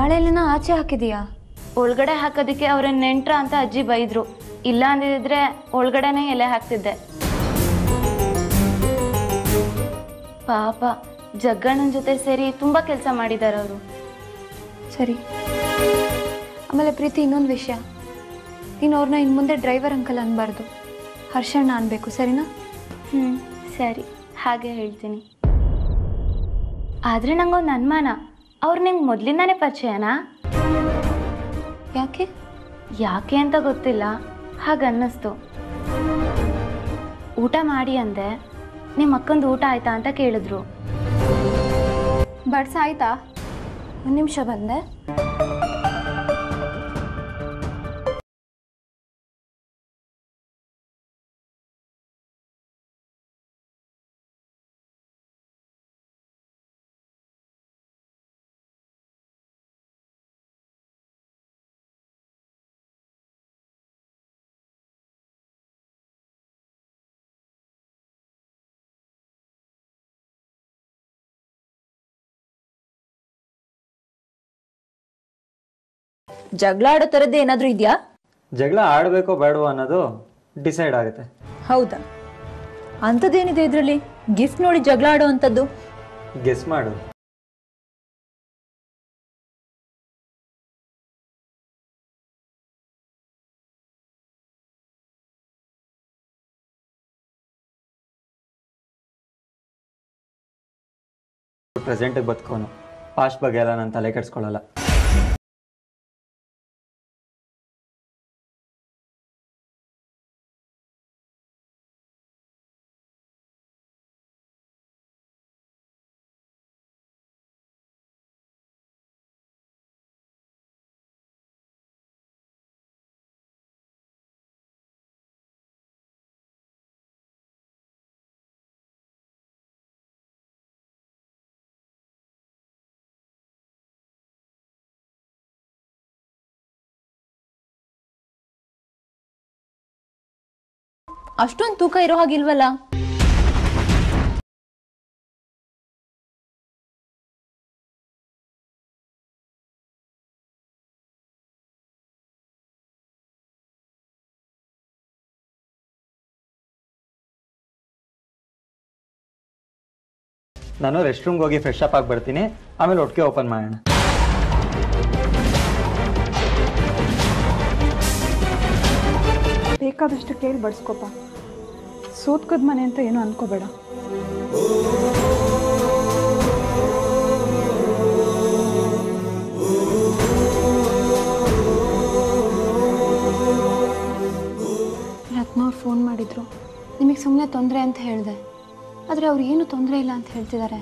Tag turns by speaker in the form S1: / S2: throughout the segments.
S1: ಬಾಳೆಲೆನ ಆಚೆ ಹಾಕಿದೀಯಾ
S2: ಒಳಗಡೆ ಹಾಕೋದಕ್ಕೆ ಅವ್ರ ನೆಂಟ್ರ ಅಂತ ಅಜ್ಜಿ ಬೈದ್ರು ಇಲ್ಲ ಅಂದಿದ್ರೆ ಒಳಗಡೆನೆ ಎಲೆ ಹಾಕ್ತಿದ್ದೆ ಪಾಪ ಜಗ್ಗಣ್ಣನ ಜೊತೆ ಸೇರಿ ತುಂಬಾ ಕೆಲಸ ಮಾಡಿದ್ದಾರೆ ಅವರು
S1: ಸರಿ ಆಮೇಲೆ ಪ್ರೀತಿ ಇನ್ನೊಂದು ವಿಷಯ ನೀನು ಅವ್ರನ್ನ ಇನ್ನು ಮುಂದೆ ಡ್ರೈವರ್ ಅಂಕಲ್ ಅನ್ಬಾರ್ದು ಹರ್ಷಣ್ಣ ಅನ್ಬೇಕು ಸರಿನಾ
S2: ಹ್ಮ್ ಸರಿ ಹಾಗೆ ಹೇಳ್ತೀನಿ ಆದ್ರೆ ನಂಗೊಂದು ಅನುಮಾನ ಅವ್ರು ನಿಂಗೆ ಮೊದಲಿಂದಾನೇ ಪರಿಚಯನಾ
S1: ಯಾಕೆ
S2: ಯಾಕೆ ಅಂತ ಗೊತ್ತಿಲ್ಲ ಹಾಗನ್ನಿಸ್ತು ಊಟ ಮಾಡಿ ಅಂದೆ ನಿಮ್ಮ ಅಕ್ಕಂದು ಊಟ ಆಯ್ತಾ ಅಂತ ಕೇಳಿದ್ರು
S1: ಬಡ್ಸ ಆಯ್ತಾ ಒಂದು ನಿಮಿಷ ಬಂದೆ
S3: ಜಗಳ ಆಡೋ ಥರದ್ದು ಏನಾದರೂ ಇದೆಯಾ
S4: ಜಗಳ ಆಡಬೇಕೋ ಬೇಡವೋ ಅನ್ನೋದು ಡಿಸೈಡ್ ಆಗುತ್ತೆ
S3: ಹೌದಾ ಅಂಥದ್ದೇನಿದೆ ಇದರಲ್ಲಿ ಗಿಫ್ಟ್ ನೋಡಿ ಜಗಳ ಆಡೋ ಅಂಥದ್ದು
S4: ಗೆಸ್ ಮಾಡು ಪ್ರೆಸೆಂಟಿಗೆ ಬದುಕೋನು ಪಾಸ್ಟ್ ಬಗ್ಗೆ ಎಲ್ಲ ನಾನು ತಲೆ ಕೆಡಿಸ್ಕೊಳ್ಳಲ್ಲ
S3: ಅಷ್ಟೊಂದು ತೂಕ ಇರೋ ಹಾಗಿಲ್ವಲ್ಲ
S4: ನಾನು ರೆಸ್ಟ್ ರೂಮ್ಗೆ ಹೋಗಿ ಫ್ರೆಶ್ ಅಪ್ ಆಗಿ ಬರ್ತೀನಿ ಆಮೇಲೆ ಒಟ್ಟಿಗೆ ಓಪನ್ ಮಾಡೋಣ
S5: ಬೇಕಾದಷ್ಟು ಕೇಳಿ ಬಡಿಸ್ಕೊಪ್ಪ ಸೋತ್ಕದ ಮನೆ ಅಂತ ಏನು ಅನ್ಕೋಬೇಡ
S1: ರತ್ನವ್ರು ಫೋನ್ ಮಾಡಿದ್ರು ನಿಮಗೆ ಸುಮ್ಮನೆ ತೊಂದರೆ ಅಂತ ಹೇಳಿದೆ ಆದರೆ ಅವ್ರು ಏನು ತೊಂದರೆ ಇಲ್ಲ ಅಂತ ಹೇಳ್ತಿದ್ದಾರೆ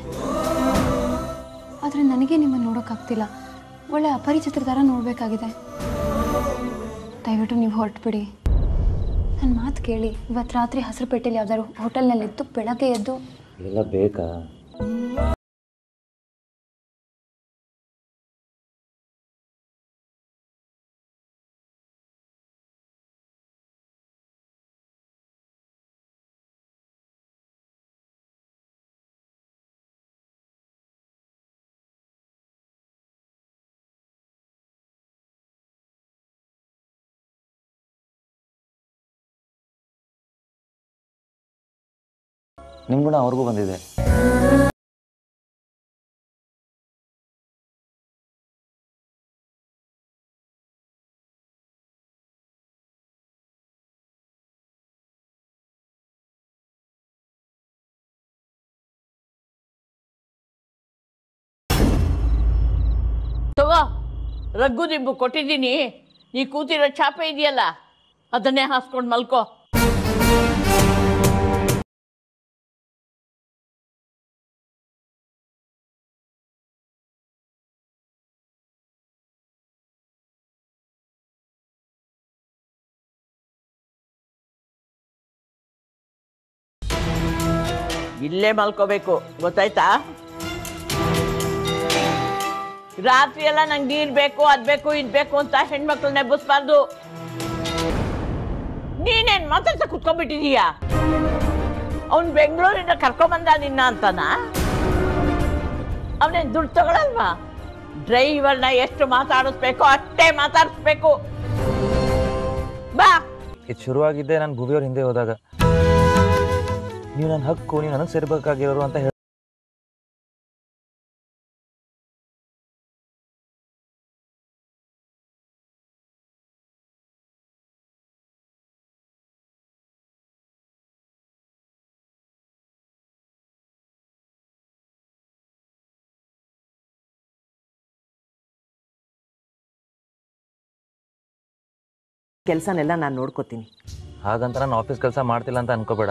S1: ಆದರೆ ನನಗೆ ನಿಮ್ಮನ್ನು ನೋಡೋಕ್ಕಾಗ್ತಿಲ್ಲ ಒಳ್ಳೆ ಅಪರಿಚಿತರ ಥರ ನೋಡಬೇಕಾಗಿದೆ ದಯವಿಟ್ಟು ನೀವು ಹೊರಟ್ಬಿಡಿ ನನ್ನ ಮಾತು ಕೇಳಿ ಇವತ್ತು ರಾತ್ರಿ ಹಸಿರುಪೇಟೆಯಲ್ಲಿ ಯಾವ್ದಾದ್ರು ಹೋಟೆಲ್ನಲ್ಲಿದ್ದು ಬೆಳಗ್ಗೆ ಎದ್ದು
S6: ಎಲ್ಲ ಬೇಕಾ ನಿಮ್ಮ ಗುಣ ಅವ್ರಿಗೂ ಬಂದಿದೆ
S7: ತಗೋ ರಗ್ಗು ದಿಂಬು ಕೊಟ್ಟಿದ್ದೀನಿ ನೀ ಕೂತಿರೋ ಚಾಪೆ ಇದೆಯಲ್ಲ ಅದನ್ನೇ ಹಾಸ್ಕೊಂಡು ಮಲ್ಕೋ ಇಲ್ಲೇ ಮಲ್ಕೋಬೇಕು ಗೊತ್ತಾಯ್ತಾ ರಾತ್ರಿ ಎಲ್ಲ ನಂಗೆ ನೀರ್ ಬೇಕು ಅದ್ ಬೇಕು ಇದ್ ಬೇಕು ಅಂತ ಹೆಣ್ಮಕ್ಳನ್ನ ಎಬ್ಬಿಸ್ಬಾರ್ದು ನೀನೇನ್ ಮಾತಾಡ್ತಾ ಕುತ್ಕೊಂಡ್ಬಿಟ್ಟಿದೀಯಾ ಅವ್ನ್ ಬೆಂಗಳೂರಿಂದ ಕರ್ಕೊಂಬಂದ ನಿನ್ನ ಅಂತನ ಅವನೇನ್ ದುಡ್ಡು ತಗೊಳಲ್ವಾ ಡ್ರೈವರ್ನ ಎಷ್ಟು ಮಾತಾಡಿಸ್ಬೇಕು ಅಷ್ಟೇ ಮಾತಾಡಿಸ್ಬೇಕು ಬಾ
S6: ಇದು ಶುರುವಾಗಿದ್ದೆ ನಾನು ಭುವಿಯವ್ರ ಹಿಂದೆ ಹೋದಾಗ ನೀವು ನನ್ನ ಹಕ್ಕು ನೀವು ನನಗೆ ಸೇರ್ಬೇಕಾಗಿರೋರು ಅಂತ ಹೇಳಿ
S8: ಕೆಲಸನೆಲ್ಲ ನಾನು ನೋಡ್ಕೋತೀನಿ
S6: ಹಾಗಂತ ನಾನು ಆಫೀಸ್ ಕೆಲಸ ಮಾಡ್ತಿಲ್ಲ ಅಂತ ಅನ್ಕೋಬೇಡ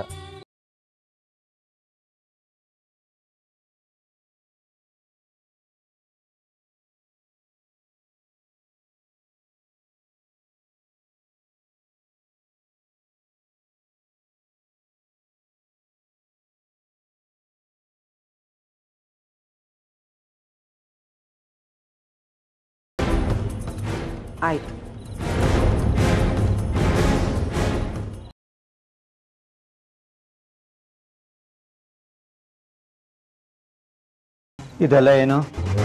S8: ಆಯ್ತು
S4: ಇದೆಲ್ಲ ಏನು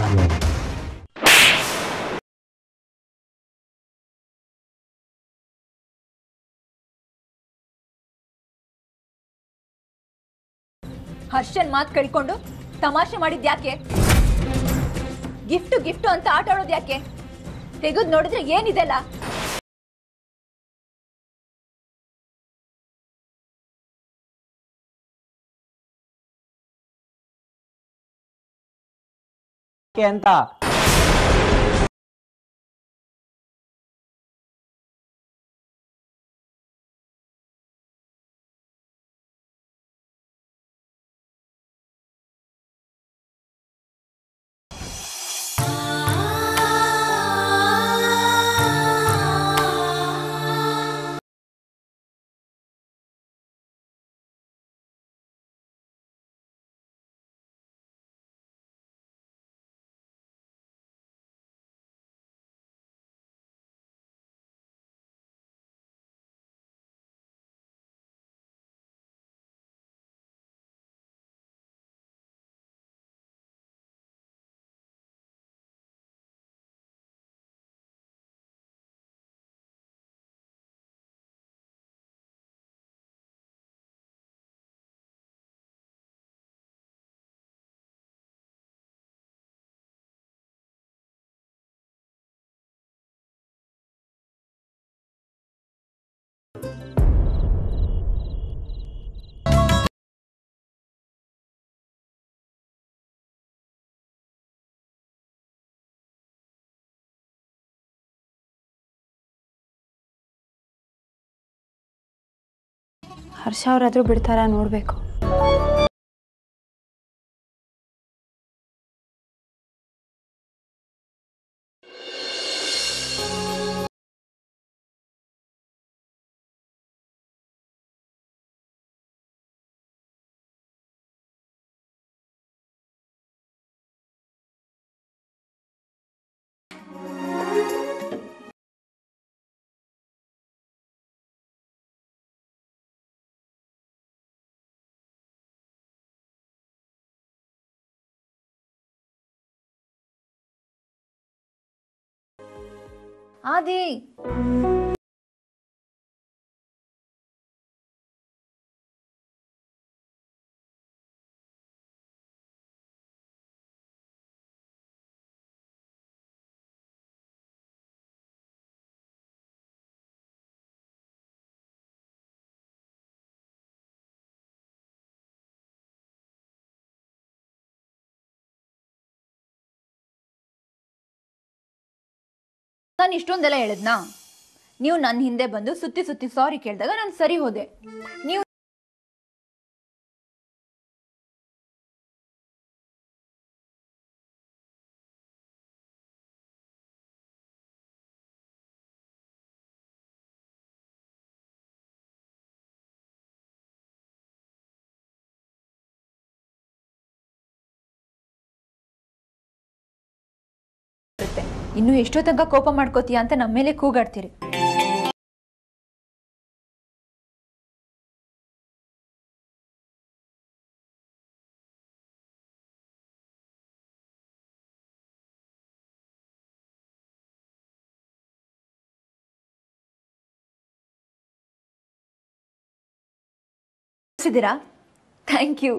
S3: ಹರ್ಷನ್ ಮಾತು ಕಳ್ಕೊಂಡು ತಮಾಷೆ ಮಾಡಿದ್ ಯಾಕೆ ಗಿಫ್ಟು ಗಿಫ್ಟು ಅಂತ ಆಟ ಆಡೋದು ಯಾಕೆ ತೆಗೆದು ನೋಡಿದ್ರೆ ಏನಿದೆಲ್ಲ
S4: ಯಾಕೆ ಅಂತ
S1: ಹರ್ಷ ಅವರಾದರೂ ಬಿಡ್ತಾರಾ ನೋಡಬೇಕು
S3: ಆದಿ ನಾನು ಇಷ್ಟೊಂದೆಲ್ಲ ಹೇಳಿದ್ನಾ ನೀವು ನನ್ನ ಹಿಂದೆ ಬಂದು ಸುತ್ತಿ ಸುತ್ತಿ ಸಾರಿ ಕೇಳಿದಾಗ ನಾನು ಸರಿ ಹೋದೆ ನೀವು ಇನ್ನು ಎಷ್ಟೋ ತನಕ ಕೋಪ ಮಾಡ್ಕೋತೀಯ ಅಂತ ನಮ್ಮ ಮೇಲೆ ಕೂಗಾಡ್ತೀರಿ ಸಿದ್ದೀರಾ ಥ್ಯಾಂಕ್ ಯು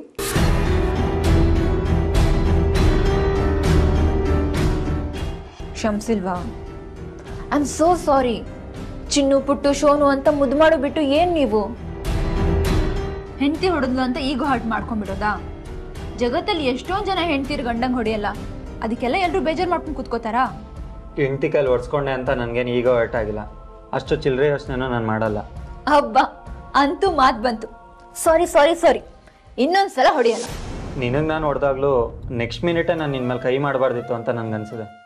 S3: ಕ್ಷಮಿಸಿಲ್ವಾ ಐ ಆಮ್ ಸೋ ಸಾರಿ ಚಿನ್ನು ಪುಟ್ಟು ಶೋನು ಅಂತ ಮುದ್ದು ಮಾಡು ಬಿಟ್ಟು ಏನ್ ನೀವು ಹೆಂಡತಿ ಹೊಡೆದ್ಲು ಅಂತ ಈಗ ಹರ್ಟ್ ಮಾಡ್ಕೊಂಡ್ಬಿಡೋದಾ ಜಗತ್ತಲ್ಲಿ ಎಷ್ಟೊಂದ್ ಜನ ಹೆಂಡ್ತಿರ್ ಗಂಡಂಗ್ ಹೊಡೆಯಲ್ಲ ಅದಕ್ಕೆಲ್ಲ ಎಲ್ರು ಬೇಜಾರ್ ಮಾಡ್ಕೊಂಡು ಕೂತ್ಕೋತಾರಾ
S4: ಹೆಂಡ್ತಿ ಕೈಲಿ ಒಡ್ಸ್ಕೊಂಡೆ ಅಂತ ನನಗೇನು ಈಗ ಹೊರ್ಟ್ ಆಗಿಲ್ಲ ಅಷ್ಟು ಚಿಲ್ಲರೆ ಯೋಚನೆನೂ ನಾನು ಮಾಡಲ್ಲ
S3: ಹಬ್ಬ ಅಂತೂ ಮಾತು ಬಂತು ಸಾರಿ ಸಾರಿ ಸಾರಿ ಇನ್ನೊಂದ್ಸಲ ಹೊಡೆಯಲ್ಲ
S4: ನಿನಗೆ ನಾನು ಹೊಡೆದಾಗ್ಲೂ ನೆಕ್ಸ್ಟ್ ಮಿನಿಟೇ ನಾನು ನಿನ್ನ ಮೇಲೆ ಕೈ ಮಾಡಬಾರ್ದಿತ್ತು ಅಂತ ನನಗನ್ಸಿದೆ